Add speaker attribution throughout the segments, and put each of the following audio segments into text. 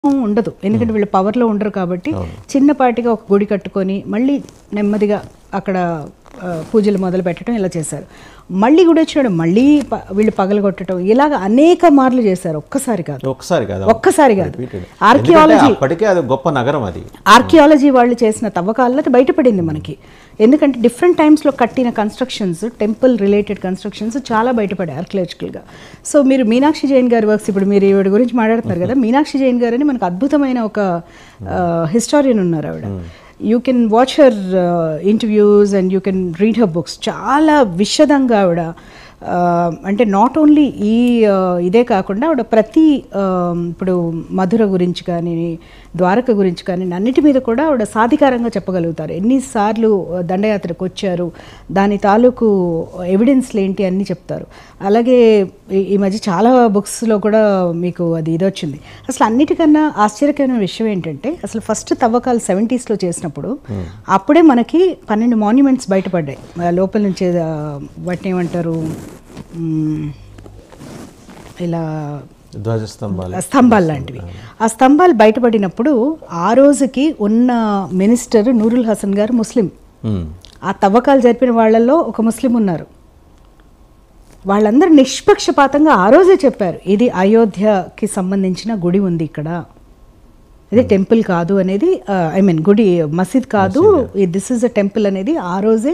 Speaker 1: ఉండదు ఎందుకంటే వీళ్ళు పవర్లో ఉండరు కాబట్టి చిన్నపాటిగా ఒక గుడి కట్టుకొని మళ్ళీ నెమ్మదిగా అక్కడ ఆ, పూజలు మొదలు పెట్టడం ఇలా చేశారు మళ్ళీ గుడి వచ్చినాడు మళ్ళీ ప- వీళ్ళు పగలగొట్టడం ఇలాగ అనేక మార్లు చేశారు ఒక్కసారి కాదు
Speaker 2: ఒక్కసారి కాదు
Speaker 1: ఒక్కసారి కాదు
Speaker 2: Repeated.
Speaker 1: ఆర్కియాలజీ
Speaker 2: ఎందుకంటే అప్పటికే అది గొప్ప నగరం అది
Speaker 1: ఆర్కియాలజీ వాళ్ళు చేసిన తవ్వకాల్లో అది బయటపడింది మనకి ఎందుకంటే డిఫరెంట్ టైమ్స్లో కట్టిన కన్స్ట్రక్షన్స్ టెంపుల్ రిలేటెడ్ కన్స్ట్రక్షన్స్ చాలా బయటపడాయి ఆర్కియాలజికల్గా సో మీరు మీనాక్షి జైన్ గారి వర్క్స్ ఇప్పుడు మీరు ఈవిడ గురించి మాట్లాడుతున్నారు కదా మీనాక్షి జైన్ గారు అని మనకు అద్భుతమైన ఒక హిస్టారియన్ ఉన్నారు ఆవిడ you can watch her interviews and you can read her books చాలా విషదంగా ఆవిడ ఆ, అంటే నాట్ ఓన్లీ ఈ ఆ, ఇదే కాకుండా ఆవిడ ప్రతి ఆ, ఇప్పుడు మధుర గురించి కానీ ద్వారక గురించి కానీ అన్నిటి మీద కూడా ఆవిడ సాధికారంగా చెప్పగలుగుతారు ఎన్నిసార్లు దండయాత్రకు వచ్చారు దాని తాలూకు ఎవిడెన్స్లు ఏంటి అన్నీ చెప్తారు అలాగే ఈ- ఈ మధ్య చాలా బుక్స్లో కూడా మీకు అది ఇది వచ్చింది అసలు అన్నిటికన్నా ఆశ్చర్యకరమైన విషయం ఏంటంటే అసలు ఫస్ట్ తవ్వకాలు సెవెంటీస్లో చేసినప్పుడు అప్పుడే మనకి పన్నెండు మాన్యుమెంట్స్ బయటపడ్డాయి ఆ లోపల నుంచి ఆ, వాటిని ఏమంటారు మ్, ఇలా
Speaker 2: ధ్వజస్తంభాలు
Speaker 1: స్తంభాలు లాంటివి ఆ స్తంభాలు బయటపడినప్పుడు ఆ రోజుకి ఉన్న మినిస్టర్ నూరుల్ హసన్ గారు ముస్లిం
Speaker 2: ఉమ్.
Speaker 1: ఆ తవ్వకాలు జరిపిన వాళ్ళల్లో ఒక ముస్లిం ఉన్నారు వాళ్ళందరూ నిష్పక్షపాతంగా ఆ రోజే చెప్పారు ఇది అయోధ్యకి సంబంధించిన గుడి ఉంది ఇక్కడ ఇది టెంపుల్ కాదు అనేది ఐ మీన్ గుడి మసీద్ కాదు దిస్ ఇస్ అ టెంపుల్ అనేది ఆ రోజే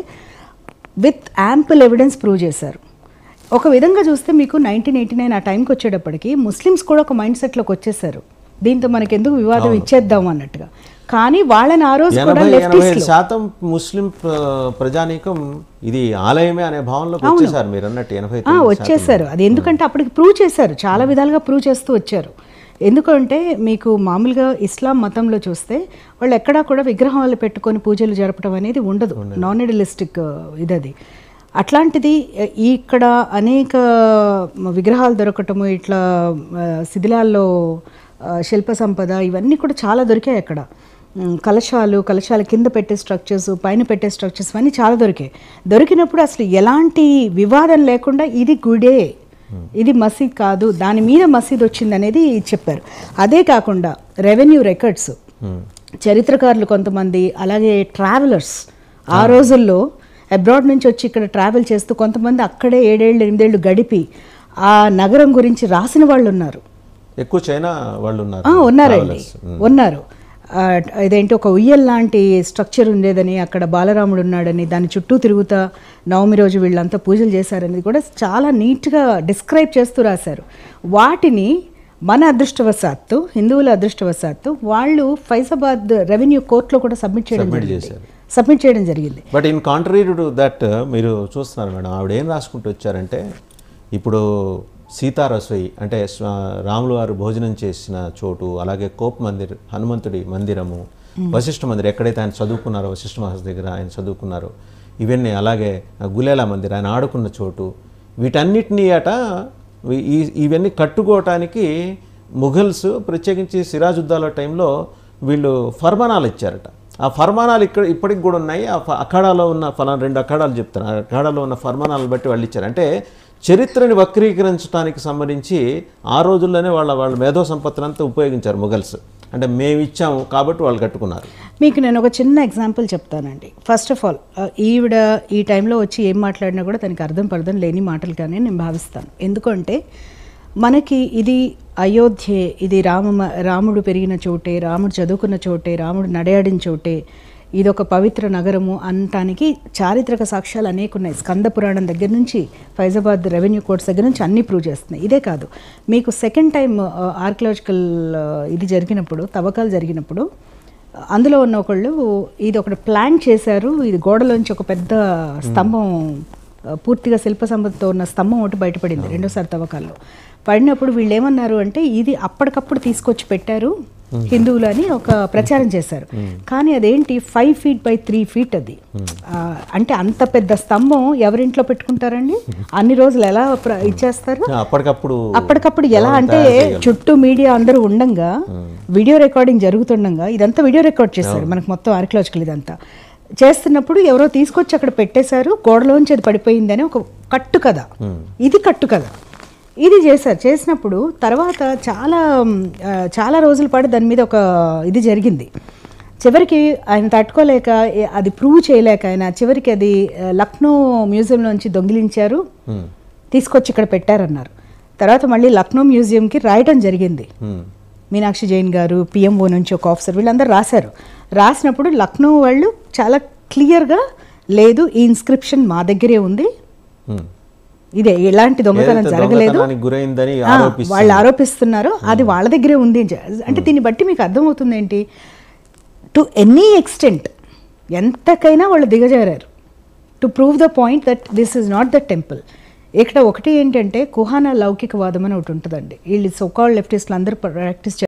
Speaker 1: విత్ యాంపుల్ ఎవిడెన్స్ ప్రూవ్ చేశారు ఒక విధంగా చూస్తే మీకు నైన్టీన్ ఎయిటీ నైన్ ఆ టైంకి వచ్చేటప్పటికి ముస్లిమ్స్ కూడా ఒక మైండ్ సెట్లోకి వచ్చేసారు దీంతో మనకెందుకు వివాదం ఇచ్చేద్దాం అన్నట్టుగా కానీ వాళ్ళని ఆ రోజు కూడా
Speaker 2: ఎనభై ఎనభై ఐదు
Speaker 1: లెఫ్టిస్ట్
Speaker 2: శాతం ముస్లిం ప్ర- ప్రజానీకం ఇది ఆలయమే అనే భావనలోకి వచ్చేసారు మీరు అన్నట్టు ఎనభై
Speaker 1: ఆ,
Speaker 2: తొమ్మిది శాతం.
Speaker 1: వచ్చేసారు అది ఎందుకంటే అప్పటికి ప్రూవ్ చేశారు చాలా విధాలుగా ప్రూవ్ చేస్తూ వచ్చారు ఎందుకంటే మీకు మామూలుగా ఇస్లాం మతంలో చూస్తే వాళ్ళు ఎక్కడా కూడా విగ్రహాలు పెట్టుకొని పూజలు జరపడం అనేది ఉండదు నాన్ ఎడలిస్టిక్ ఇదది అట్లాంటిది ఎ- ఈ ఇక్కడ అనేక విగ్రహాలు దొరకటము ఇట్లా ఆ, శిథిలాల్లో ఆ, శిల్ప సంపద ఇవన్నీ కూడా చాలా దొరికాయి అక్కడ ఉమ్, కలశాలు కలశాల కింద పెట్టే స్ట్రక్చర్స్ పైన పెట్టే స్ట్రక్చర్స్ అన్నీ చాలా దొరికాయి దొరికినప్పుడు అసలు ఎలాంటి వివాదం లేకుండా ఇది గుడే ఇది మసీద్ కాదు దాని మీద మసీద్ వచ్చింది అనేది చెప్పారు అదే కాకుండా రెవెన్యూ రికార్డ్స్
Speaker 2: ఉమ్.
Speaker 1: చరిత్రకారులు కొంతమంది అలాగే ట్రావెలర్స్ ఆ రోజుల్లో అబ్రాడ్ నుంచి వచ్చి ఇక్కడ ట్రావెల్ చేస్తూ కొంతమంది అక్కడే ఏడేళ్ళు ఎనిమిదేళ్ళు గడిపి ఆ నగరం గురించి రాసిన వాళ్ళు ఉన్నారు
Speaker 2: ఎక్కువ చైనా వాళ్ళు ఉన్నారు
Speaker 1: ఆ, ఉన్నారండి
Speaker 2: travelers.
Speaker 1: ఉన్నారు ఆ, ఇదేంటి ఒక ఉయ్యల్ లాంటి స్ట్రక్చర్ ఉండేదని అక్కడ బాలరాముడు ఉన్నాడని దాని చుట్టూ తిరుగుతా నవమి రోజు వీళ్ళంతా పూజలు చేశారనేది కూడా చాలా నీట్గా డిస్క్రైబ్ చేస్తూ రాశారు వాటిని మన అదృష్టవశాత్తు హిందువుల అదృష్టవశాత్తు వాళ్ళు ఫైజాబాద్ రెవెన్యూ కోర్టులో కూడా సబ్మిట్ చేయడం
Speaker 2: Submit
Speaker 1: జరిగింది
Speaker 2: చేశారు.
Speaker 1: సబ్మిట్ చేయడం జరిగింది
Speaker 2: but in contrary to that మీరు చూస్తున్నారు మేడం ఆవిడ ఏం రాసుకుంటూ వచ్చారంటే ఇప్పుడు సీతారసోయి అంటే స్వ- రాములు వారు భోజనం చేసిన చోటు అలాగే కోప్ మందిర్ హనుమంతుడి మందిరము వశిష్ఠ మందిర్ ఎక్కడైతే ఆయన చదువుకున్నారో వశిష్ఠ మహర్షి దగ్గర ఆయన చదువుకున్నారో ఇవన్నీ అలాగే గులేలా మందిర్ ఆయన ఆడుకున్న చోటు వీటన్నిటినీ అట ఈ- ఈ- ఇవన్నీ కట్టుకోవటానికి ముఘల్స్ ప్రత్యేకించి సిరాజుద్దాల టైంలో వీళ్ళు ఫర్మానాలు ఇచ్చారట ఆ ఫర్మానాలు ఇక్కడ ఇప్పటికి కూడా ఉన్నాయి ఆ ఫ- అఖాడాలో ఉన్న ఫలానా రెండు అఖాడాలు చెప్తాను ఆ అఖాడాలో ఉన్న ఫర్మానాలను బట్టి వాళ్ళు ఇచ్చారు అంటే చరిత్రని వక్రీకరించడానికి సంబంధించి ఆ రోజుల్లోనే వాళ్ళ వాళ్ళ మేధో సంపత్తులంతా ఉపయోగించారు ముఘల్స్ అంటే మేము ఇచ్చాము కాబట్టి వాళ్ళు కట్టుకున్నారు
Speaker 1: మీకు నేను ఒక చిన్న ఎగ్జాంపుల్ చెప్తానండి ఫస్ట్ ఆఫ్ ఆల్ ఈవిడ ఈ టైంలో వచ్చి ఏం మాట్లాడినా కూడా తనకి అర్థం పర్థం లేని మాటలు కానీ నేను భావిస్తాను ఎందుకంటే మనకి ఇది అయోధ్యే ఇది రామ రాముడు పెరిగిన చోటే రాముడు చదువుకున్న చోటే రాముడు నడయాడిన చోటే ఇది ఒక పవిత్ర నగరము అనటానికి చారిత్రక సాక్ష్యాలు అనేక ఉన్నాయి స్కంద పురాణం దగ్గర నుంచి ఫైజాబాద్ రెవెన్యూ కోర్ట్స్ దగ్గర నుంచి అన్నీ ప్రూవ్ చేస్తున్నాయి ఇదే కాదు మీకు సెకండ్ టైం ఆర్కియలాజికల్ ఇది జరిగినప్పుడు తవ్వకాలు జరిగినప్పుడు అందులో ఉన్న ఒకళ్ళు ఇది ఒకటి ప్లాన్ చేశారు ఇది గోడలోంచి ఒక పెద్ద స్తంభం ఆ, పూర్తిగా శిల్ప సంపదతో ఉన్న స్తంభం ఒకటి బయటపడింది రెండోసారి తవ్వకాల్లో పడినప్పుడు వీళ్ళు ఏమన్నారు అంటే ఇది అప్పటికప్పుడు తీసుకొచ్చి పెట్టారు హిందువులు అని ఒక ప్రచారం చేశారు కానీ అదేంటి five feet by three feet అది ఆ, అంటే అంత పెద్ద స్తంభం ఎవరింట్లో పెట్టుకుంటారండి అన్ని రోజులు ఎలా ప్ర- ఇచ్చేస్తారు
Speaker 2: అప్పటికప్పుడు
Speaker 1: అప్పటికప్పుడు ఎలా అంటే చుట్టూ మీడియా అందరూ ఉండంగా వీడియో రికార్డింగ్ జరుగుతుండగా ఇదంతా వీడియో రికార్డ్ చేశారు మనకు మొత్తం ఆర్కియలాజికల్ ఇదంతా చేస్తున్నప్పుడు ఎవరో తీసుకొచ్చి అక్కడ పెట్టేశారు గోడలోంచి అది పడిపోయిందని ఒక కట్టు కథ ఇది కట్టు కథ ఇది చేశారు చేసినప్పుడు తర్వాత చాలా మ్, ఆ, చాలా రోజుల పాటు దాని మీద ఒక ఇది జరిగింది చివరికి ఆయన తట్టుకోలేక ఏ- అది ప్రూవ్ చేయలేక ఆయన చివరికి అది ఆ, లక్నో మ్యూజియంలోంచి దొంగిలించారు
Speaker 2: ఉమ్,
Speaker 1: తీసుకొచ్చి ఇక్కడ పెట్టారన్నారు తర్వాత మళ్ళీ లక్నో మ్యూజియంకి రాయటం జరిగింది
Speaker 2: ఉమ్,
Speaker 1: మీనాక్షి జైన్ గారు పిఎంఓ నుంచి ఒక ఆఫీసర్ వీళ్ళందరూ రాశారు రాసినప్పుడు లక్నో వాళ్ళు చాలా క్లియర్గా లేదు ఈ ఇన్స్క్రిప్షన్ మా దగ్గరే ఉంది
Speaker 2: ఉమ్.
Speaker 1: ఇదే ఎలాంటి దొంగతనం
Speaker 2: ఏదైతే
Speaker 1: జరగలేదు
Speaker 2: దొంగతనానికి గురైందని
Speaker 1: ఆ,
Speaker 2: ఆరోపిస్తున్నారు.
Speaker 1: వాళ్ళు ఆరోపిస్తున్నారు అది వాళ్ళ దగ్గరే ఉంది అని చె- అంటే దీన్ని బట్టి మీకు అర్థమవుతుంది ఏంటి టు ఎనీ ఎక్స్టెంట్ ఎంతకైనా వాళ్ళు దిగజారారు to prove the point that this is not the temple ఇక్కడ ఒకటి ఏంటంటే కుహానా లౌకికవాదం అని ఒకటి ఉంటుందండి వీళ్ళు సోకాల్ లెఫ్టిస్టులు అందరూ ప్రాక్టీస్